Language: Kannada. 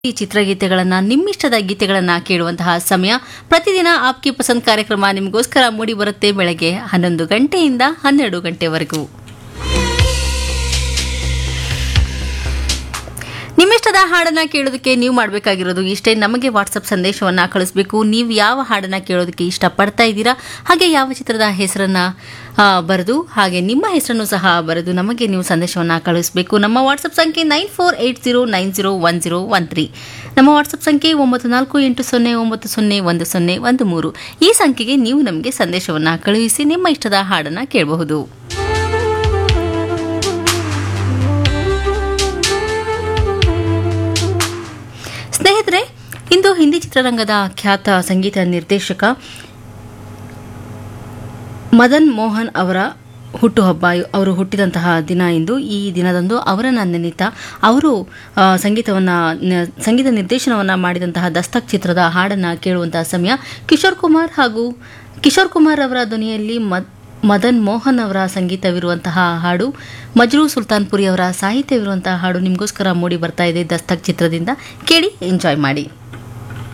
ಈ ಚಿತ್ರಗೀತೆಗಳನ್ನ ನಿಮ್ಮಿಷ್ಟದ ಗೀತೆಗಳನ್ನ ಕೇಳುವಂತಹ ಸಮಯ ಪ್ರತಿದಿನ ಆಪ್ಕಿ ಪಸಂದ್ ಕಾರ್ಯಕ್ರಮ ನಿಮಗೋಸ್ಕರ ಮೂಡಿ ಬರುತ್ತೆ ಬೆಳಗ್ಗೆ ಹನ್ನೊಂದು ಗಂಟೆಯಿಂದ ಹನ್ನೆರಡು ಗಂಟೆವರೆಗೂ ನಿಮ್ಮಿಷ್ಟದ ಹಾಡನ್ನ ಕೇಳೋದಕ್ಕೆ ನೀವು ಮಾಡಬೇಕಾಗಿರೋದು ಇಷ್ಟೇ ನಮಗೆ ವಾಟ್ಸಪ್ ಸಂದೇಶವನ್ನ ಕಳಿಸ್ಬೇಕು ನೀವು ಯಾವ ಹಾಡನ್ನ ಕೇಳೋದಕ್ಕೆ ಇಷ್ಟಪಡ್ತಾ ಇದ್ದೀರಾ ಹಾಗೆ ಯಾವ ಚಿತ್ರದ ಹೆಸರನ್ನ ಆ, ಬರೆದು ಹಾಗೆ ನಿಮ್ಮ ಹೆಸರನ್ನು ಸಹ ಬರೆದು ನಮಗೆ ನೀವು ಸಂದೇಶವನ್ನ ಕಳಿಸಬೇಕು ನಮ್ಮ ವಾಟ್ಸಪ್ ಸಂಖ್ಯೆ nine four eight zero nine zero one zero one three ನಮ್ಮ ವಾಟ್ಸಪ್ ಸಂಖ್ಯೆ ಒಂಬತ್ತು ನಾಲ್ಕು ಎಂಟು ಸೊನ್ನೆ ಒಂಬತ್ತು ಸೊನ್ನೆ ಒಂದು ಸೊನ್ನೆ ಒಂದು ಮೂರು ಈ ಸಂಖ್ಯೆಗೆ ನೀವು ನಮಗೆ ಸಂದೇಶವನ್ನ ಕಳುಹಿಸಿ ನಿಮ್ಮ ಇಷ್ಟದ ಹಾಡನ್ನ ಕೇಳಬಹುದು ಸ್ನೇಹಿತರೆ ಇಂದು ಹಿಂದಿ ಚಿತ್ರರಂಗದ ಖ್ಯಾತ ಸಂಗೀತ ನಿರ್ದೇಶಕ ಮದನ್ ಮೋಹನ್ ಅವರ ಹುಟ್ಟುಹಬ್ಬ ಅವರು ಹುಟ್ಟಿದಂತಹ ದಿನ ಇಂದು ಈ ದಿನದಂದು ಅವರನ್ನ ನೆನೆತ ಅವರು ಆ, ಸಂಗೀತವನ್ನ ನ- ಸಂಗೀತ ನಿರ್ದೇಶನವನ್ನ ಮಾಡಿದಂತಹ ದಸ್ತಕ್ ಚಿತ್ರದ ಹಾಡನ್ನ ಕೇಳುವಂತಹ ಸಮಯ ಕಿಶೋರ್ ಕುಮಾರ್ ಹಾಗೂ ಕಿಶೋರ್ ಕುಮಾರ್ ಅವರ ಧ್ವನಿಯಲ್ಲಿ ಮದ್- ಮದನ್ ಮೋಹನ್ ಅವರ ಸಂಗೀತವಿರುವಂತಹ ಹಾಡು ಮಜ್ರೂ ಸುಲ್ತಾನ್ಪುರಿ ಅವರ ಸಾಹಿತ್ಯವಿರುವಂತಹ ಹಾಡು ನಿಮಗೋಸ್ಕರ ಮೂಡಿ ಬರ್ತಾ ಇದೆ ದಸ್ತಕ್ ಚಿತ್ರದಿಂದ ಕೇಳಿ ಎಂಜಾಯ್ ಮಾಡಿ